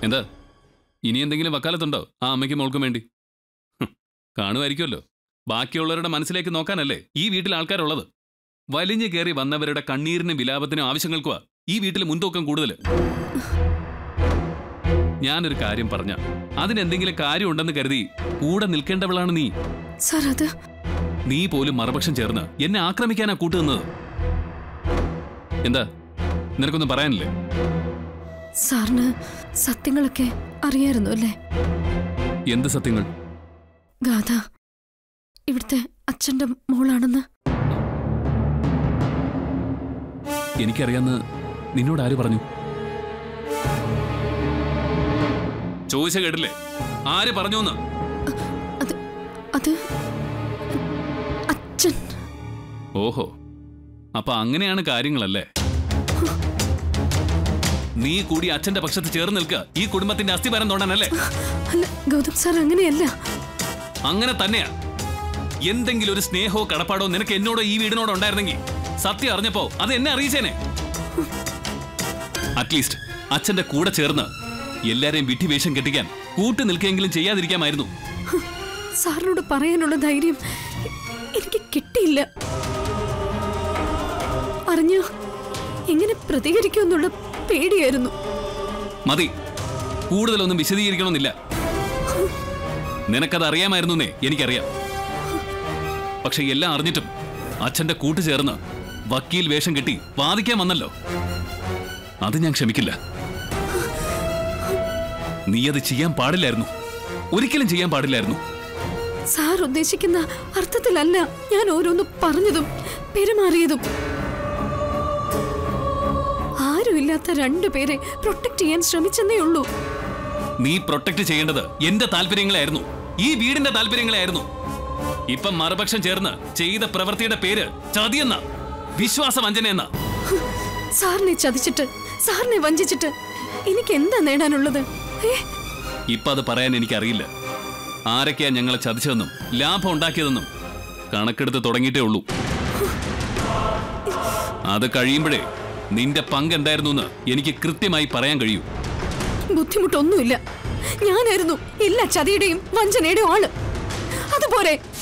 എന്താ ഇനി എന്തെങ്കിലും വക്കാലത്തുണ്ടോ ആ അമ്മയ്ക്കും മോൾക്കും വേണ്ടി ഹും, കാണുമായിരിക്കുമല്ലോ ബാക്കിയുള്ളവരുടെ മനസ്സിലേക്ക് നോക്കാനല്ലേ ഈ വീട്ടിൽ ആൾക്കാരുള്ളത് വലിഞ്ഞു കയറി വന്നവരുടെ കണ്ണീരിനും വിലാപത്തിനും ആവശ്യങ്ങൾക്കുവാ ഈ വീട്ടിൽ മുൻതൂക്കം കൂടുതൽ ഞാനൊരു കാര്യം പറഞ്ഞ അതിനെന്തെങ്കിലും കാര്യമുണ്ടെന്ന് കരുതി കൂടെ നിൽക്കേണ്ടവളാണ് നീ സാർ അത് നീ പോലും മറുപക്ഷം ചേർന്ന് എന്നെ ആക്രമിക്കാനാ കൂട്ടുനിന്നത് എന്താ നിനക്കൊന്നും പറയാനില്ലേ സാറിന് സത്യങ്ങളൊക്കെ അറിയായിരുന്നു അല്ലേ എന്ത് സത്യങ്ങൾ ഗാഥ ഇവിടുത്തെ അച്ഛന്റെ മോളാണെന്ന് എനിക്കറിയാന്ന് നിന്നോട് ആര് പറഞ്ഞു ചോദിച്ച കേട്ടില്ലേ ആര് പറഞ്ഞു എന്ന് അത് അത് അച്ഛൻ ഓഹോ അപ്പൊ അങ്ങനെയാണ് കാര്യങ്ങളല്ലേ നീ കൂടി അച്ഛന്റെ പക്ഷത്ത് ചേർന്ന് നിൽക്കുക ഈ കുടുംബത്തിന്റെ അസ്ഥിപരം തോണ്ടാനല്ലേ അല്ല ഗൗതം സാർ അങ്ങനെയല്ല അങ്ങനെ തന്നെയാ എന്തെങ്കിലും ഒരു സ്നേഹമോ കടപ്പാടോ നിനക്ക് എന്നോടോ ഈ വീടിനോടോ ഉണ്ടായിരുന്നെങ്കിൽ സത്യം അറിഞ്ഞപ്പോ അത് എന്നെ അറിയിച്ചേനെ അറ്റ്ലീസ്റ്റ് അച്ഛന്റെ കൂടെ ചേർന്ന് എല്ലാരെയും വിട്ടിവേഷം കെട്ടിക്കാൻ കൂട്ടു നിൽക്കെങ്കിലും ചെയ്യാതിരിക്കാമായിരുന്നു സാറിനോട് പറയാനുള്ള ധൈര്യം എനിക്ക് കിട്ടിയില്ല അറിഞ്ഞോ എങ്ങനെ പ്രതികരിക്കുമെന്നുള്ള പേടിയായിരുന്നു മതി കൂടുതലൊന്നും വിശദീകരിക്കണമെന്നില്ല നിനക്കത് അറിയാമായിരുന്നേ എനിക്കറിയാം പക്ഷെ എല്ലാം അറിഞ്ഞിട്ടും അച്ഛന്റെ കൂട്ടു ചേർന്ന് വക്കീൽ വേഷം കെട്ടി വാദിക്കാൻ വന്നല്ലോ അത് ഞാൻ ക്ഷമിക്കില്ല നീ അത് ചെയ്യാൻ പാടില്ലായിരുന്നു ഒരിക്കലും ചെയ്യാൻ പാടില്ലായിരുന്നു സാർ ഉദ്ദേശിക്കുന്ന അർത്ഥത്തിലല്ല ഞാൻ ഓരോന്ന് പറഞ്ഞതും പെരുമാറിയതും ആരുമില്ലാത്ത രണ്ടുപേരെ പ്രൊട്ടക്ട് ചെയ്യാൻ ശ്രമിച്ചെന്നേ ഉള്ളൂ നീ പ്രൊട്ടക്ട് ചെയ്യേണ്ടത് എന്റെ താല്പര്യങ്ങളായിരുന്നു ഈ വീടിന്റെ താല്പര്യങ്ങളായിരുന്നു ഇപ്പം മറുപക്ഷം ചേർന്ന് ചെയ്ത പ്രവൃത്തിയുടെ പേര് ചതിയെന്ന വിശ്വാസവഞ്ചന എന്ന സാറിനെ ചതിച്ചിട്ട് സാറിനെ വഞ്ചിച്ചിട്ട് എനിക്ക് എന്താ നേടാനുള്ളത് ഏ ഇപ്പൊ അത് പറയാൻ എനിക്കറിയില്ല ആരൊക്കെയാ ഞങ്ങളെ ചതിച്ചതെന്നും ലാഭം ഉണ്ടാക്കിയതെന്നും കണക്കെടുത്ത് തുടങ്ങിയിട്ടേ ഉള്ളൂ അത് കഴിയുമ്പോഴേ നിന്റെ പങ്ക് എന്തായിരുന്നു എന്ന് എനിക്ക് കൃത്യമായി പറയാൻ കഴിയൂ ബുദ്ധിമുട്ടൊന്നുമില്ല ഞാനായിരുന്നു എല്ലാ ചതിയുടെയും വഞ്ചനയുടെയും ആള് അതുപോലെ